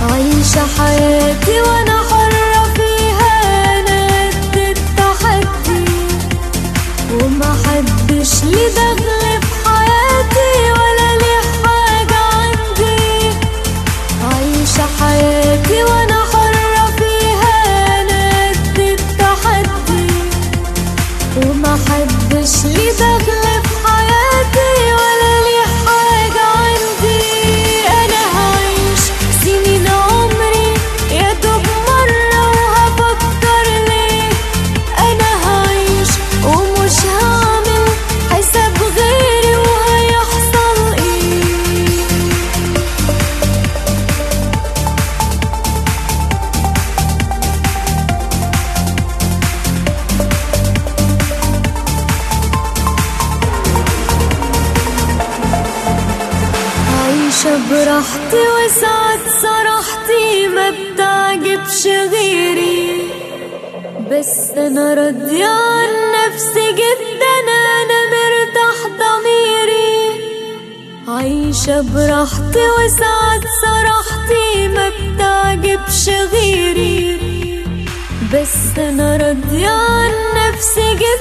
عايشة حياتي وانا حرة فيها انا قد التحدي ومحدش ليه دخل في حياتي ولا ليه حاجة عندي عايشة حياتي وانا حرة فيها انا قد التحدي ومحدش ليه دخل في حياتي ولا ليه حاجة عندي أنا هعيش سنين عمري يا دوب مرة وهفكر ليه أنا هعيش ومش هعمل حساب غيري وهيحصل ايه عايشة براحتي وسعت صراحتي ما بتعجبش غيري بس انا راضية عن نفسي جدا انا مرتاح ضميري عايشة براحتي وسعت صراحتي ما بتعجبش غيري بس انا راضية عن نفسي جدا